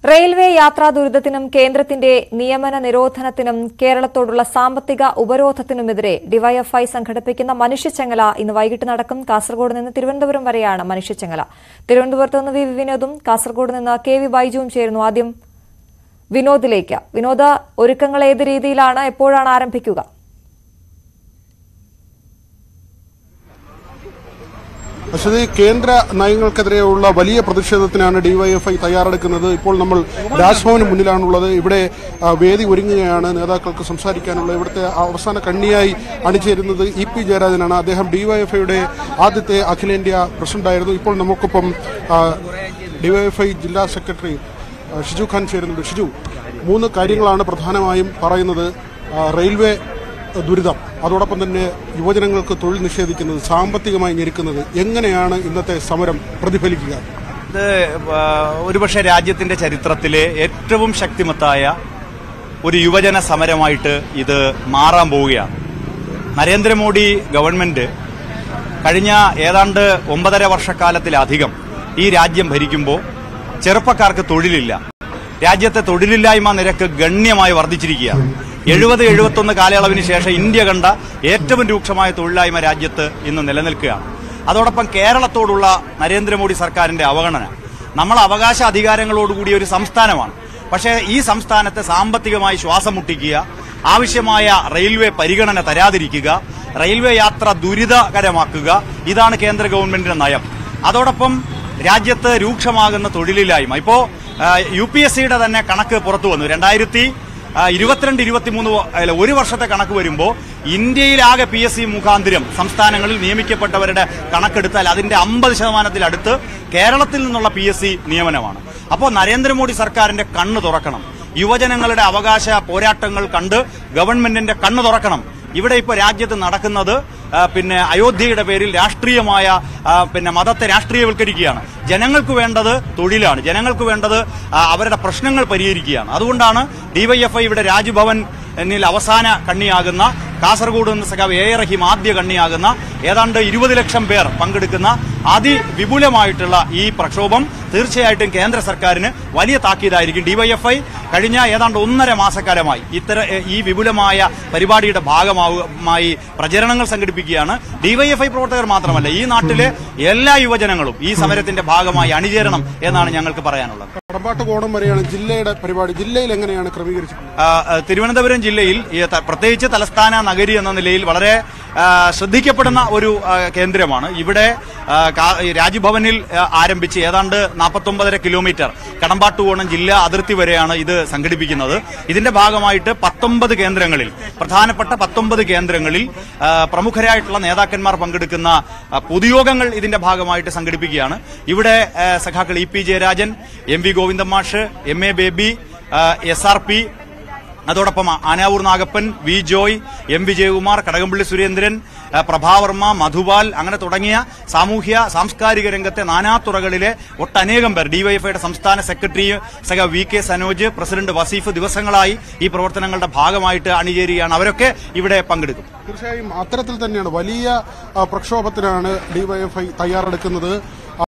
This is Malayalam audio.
റെയിൽവേ യാത്രാ ദുരിതത്തിനും കേന്ദ്രത്തിന്റെ നിയമന നിരോധനത്തിനും കേരളത്തോടുള്ള സാമ്പത്തിക ഉപരോധത്തിനുമെതിരെ ഡിവൈഎഫ്ഐ സംഘടിപ്പിക്കുന്ന മനുഷ്യച്ചങ്ങല ഇന്ന് വൈകിട്ട് നടക്കും കാസർഗോഡ് നിന്ന് തിരുവനന്തപുരം വരെയാണ് മനുഷ്യച്ചങ്ങല തിരുവനന്തപുരത്ത് നിന്ന് വി വി വിനോദും കാസർഗോഡ് നിന്ന് കെ വി ബൈജുവും ചേരുന്നു ആദ്യം വിനോദിലേക്ക് വിനോദ ഒരുക്കങ്ങൾ ഏത് രീതിയിലാണ് എപ്പോഴാണ് ആരംഭിക്കുക അശ്വതി കേന്ദ്ര നയങ്ങൾക്കെതിരെയുള്ള വലിയ പ്രതിഷേധത്തിനാണ് ഡിവൈഎഫ്ഐ തയ്യാറെടുക്കുന്നത് ഇപ്പോൾ നമ്മൾ രാജ്ഭവന് മുന്നിലാണുള്ളത് ഇവിടെ ആ, വേദി ഒരുങ്ങുകയാണ് നേതാക്കൾക്ക് സംസാരിക്കാനുള്ള ഇവിടുത്തെ അവസാന കണ്ണിയായി അണിചേരുന്നത് ഇ പി ജയരാജനാണ് അദ്ദേഹം ഡിവൈഎഫ്ഐയുടെ ആദ്യത്തെ അഖിലേന്ത്യാ പ്രസിഡന്റായിരുന്നു ഇപ്പോൾ നമുക്കൊപ്പം ആ, ഡിവൈഎഫ്ഐ ജില്ലാ സെക്രട്ടറി ആ, ഷിജു ഖാൻ ചേരുന്നുണ്ട് ഷിജു മൂന്ന് കാര്യങ്ങളാണ് പ്രധാനമായും പറയുന്നത് ആ, റെയിൽവേ ദുരിതം അതോടൊപ്പം തന്നെ യുവജനങ്ങൾക്ക് തൊഴിൽ നിഷേധിക്കുന്നത് സാമ്പത്തികമായി ഞെരുക്കുന്നത് എങ്ങനെയാണ് ഇന്നത്തെ സമരം പ്രതിഫലിക്കുക ഇത് ആ, ഒരുപക്ഷെ രാജ്യത്തിന്റെ ചരിത്രത്തിലെ ഏറ്റവും ശക്തിമത്തായ ഒരു യുവജന സമരമായിട്ട് ഇത് മാറാൻ പോവുകയാണ് നരേന്ദ്രമോദി ഗവൺമെന്റ് കഴിഞ്ഞ ഏതാണ്ട് ഒമ്പതര വർഷക്കാലത്തിലധികം ഈ രാജ്യം ഭരിക്കുമ്പോൾ ചെറുപ്പക്കാർക്ക് തൊഴിലില്ല രാജ്യത്തെ തൊഴിലില്ലായ്മ നിരക്ക് ഗണ്യമായി വർദ്ധിച്ചിരിക്കുകയാണ് എഴുപത് എഴുപത്തൊന്ന് കാലയളവിന് ശേഷം ഇന്ത്യ കണ്ട ഏറ്റവും രൂക്ഷമായ തൊഴിലില്ലായ്മ രാജ്യത്ത് ഇന്ന് നിലനിൽക്കുകയാണ് അതോടൊപ്പം കേരളത്തോടുള്ള നരേന്ദ്രമോദി സർക്കാരിന്റെ അവഗണന നമ്മൾ അവകാശ അധികാരങ്ങളോടുകൂടിയ ഒരു സംസ്ഥാനമാണ് പക്ഷേ ഈ സംസ്ഥാനത്തെ സാമ്പത്തികമായി ശ്വാസം മുട്ടിക്കുക ആവശ്യമായ റെയിൽവേ പരിഗണന തരാതിരിക്കുക റെയിൽവേ യാത്ര ദുരിതകരമാക്കുക ഇതാണ് കേന്ദ്ര ഗവൺമെന്റിന്റെ നയം അതോടൊപ്പം രാജ്യത്ത് രൂക്ഷമാകുന്ന തൊഴിലില്ലായ്മ ഇപ്പോ ആ, യു പി എസ് സിയുടെ തന്നെ കണക്ക് പുറത്തു വന്നു രണ്ടായിരത്തി ആ, ഇരുപത്തിരണ്ട് ഇരുപത്തിമൂന്ന് വ- അല്ല, ഒരു വർഷത്തെ കണക്ക് വരുമ്പോൾ ഇന്ത്യയിലാകെ പി എസ് സി മുഖാന്തിരം സംസ്ഥാനങ്ങളിൽ നിയമിക്കപ്പെട്ടവരുടെ കണക്കെടുത്താൽ അതിന്റെ അമ്പത് ശതമാനത്തിലടുത്ത് കേരളത്തിൽ നിന്നുള്ള പി എസ് സി നിയമനമാണ് അപ്പോൾ നരേന്ദ്രമോദി സർക്കാരിന്റെ കണ്ണ് തുറക്കണം യുവജനങ്ങളുടെ അവകാശ പോരാട്ടങ്ങൾ കണ്ട് ഗവൺമെന്റിന്റെ കണ്ണ് തുറക്കണം ഇവിടെ ഇപ്പോൾ രാജ്യത്ത് നടക്കുന്നത് ആ, പിന്നെ അയോധ്യയുടെ പേരിൽ രാഷ്ട്രീയമായ ആ, പിന്നെ മതത്തെ രാഷ്ട്രീയവൽക്കരിക്കുകയാണ് ജനങ്ങൾക്ക് വേണ്ടത് തൊഴിലാണ് ജനങ്ങൾക്ക് വേണ്ടത് ആ, അവരുടെ പ്രശ്നങ്ങൾ പരിഹരിക്കുകയാണ് അതുകൊണ്ടാണ് ഡിവൈഎഫ്ഐ ഇവിടെ രാജ്ഭവൻ എന്നിൽ അവസാന കണ്ണിയാകുന്ന കാസർഗോഡ് നിന്ന് സഖാവ് എ റഹീം ആദ്യ കണ്ണിയാകുന്ന ഏതാണ്ട് ഇരുപത് ലക്ഷം പേർ പങ്കെടുക്കുന്ന അതിവിപുലമായിട്ടുള്ള ഈ പ്രക്ഷോഭം തീർച്ചയായിട്ടും കേന്ദ്ര സർക്കാരിന് വലിയ താക്കീതായിരിക്കും ഡിവൈഎഫ്ഐ കഴിഞ്ഞ ഏതാണ്ട് ഒന്നര മാസക്കാലമായി ഇത്തര ഈ വിപുലമായ പരിപാടിയുടെ ഭാഗമായി പ്രചരണങ്ങൾ സംഘടിപ്പിക്കുകയാണ് ഡിവൈഎഫ്ഐ പ്രവർത്തകർ മാത്രമല്ല ഈ നാട്ടിലെ എല്ലാ യുവജനങ്ങളും ഈ സമരത്തിന്റെ ഭാഗമായി അണിചേരണം എന്നാണ് ഞങ്ങൾക്ക് പറയാനുള്ളത് കടമ്പാട്ട് കോണം വരെയാണ് ജില്ലയുടെ പരിപാടി ജില്ലയിൽ എങ്ങനെയാണ് ക്രമീകരിച്ചിട്ടുള്ളത് ആ, ആ, തിരുവനന്തപുരം ജില്ലയിൽ ഈ ത- പ്രത്യേകിച്ച് തലസ്ഥാന നഗരി എന്ന നിലയിൽ വളരെ ആ, ശ്രദ്ധിക്കപ്പെടുന്ന ഒരു ആ, കേന്ദ്രമാണ് ഇവിടെ ആ, കാ- ഈ രാജ്ഭവനിൽ ആ, ആരംഭിച്ച് ഏതാണ്ട് നാൽപ്പത്തൊമ്പതര കിലോമീറ്റർ കടമ്പാട്ടുകോണം ജില്ലാ അതിർത്തി വരെയാണ് ഇത് സംഘടിപ്പിക്കുന്നത് ഇതിന്റെ ഭാഗമായിട്ട് പത്തൊമ്പത് കേന്ദ്രങ്ങളിൽ പ്രധാനപ്പെട്ട പത്തൊമ്പത് കേന്ദ്രങ്ങളിൽ ആ, പ്രമുഖരായിട്ടുള്ള നേതാക്കന്മാർ പങ്കെടുക്കുന്ന ആ, പൊതുയോഗങ്ങൾ ഇതിന്റെ ഭാഗമായിട്ട് സംഘടിപ്പിക്കുകയാണ് ഇവിടെ ആ, സഖാക്കൾ E P Jayarajan M V Govindan മാഷ് M A Baby S R P അതോടൊപ്പം ആനാവൂർ നാഗപ്പൻ വി ജോയ് എം വിജയകുമാർ കടകംപള്ളി സുരേന്ദ്രൻ ആ, പ്രഭാവർമ്മ മധുപാൽ അങ്ങനെ തുടങ്ങിയ സാമൂഹ്യ സാംസ്കാരിക രംഗത്തെ നാനാതുറകളിലെ ഒട്ടനേകം പേർ ഡിവൈഎഫ്ഐയുടെ സംസ്ഥാന സെക്രട്ടറി സഖ V K Sanoj president Vaseef ദിവസങ്ങളായി ഈ പ്രവർത്തനങ്ങളുടെ ഭാഗമായിട്ട് അണിചേരുകയാണ് അവരൊക്കെ ഇവിടെ പങ്കെടുക്കും തീർച്ചയായും അത്തരത്തിൽ തന്നെയാണ് വലിയ ആ, പ്രക്ഷോഭത്തിനാണ് ഡിവൈഎഫ്ഐ തയ്യാറെടുക്കുന്നത്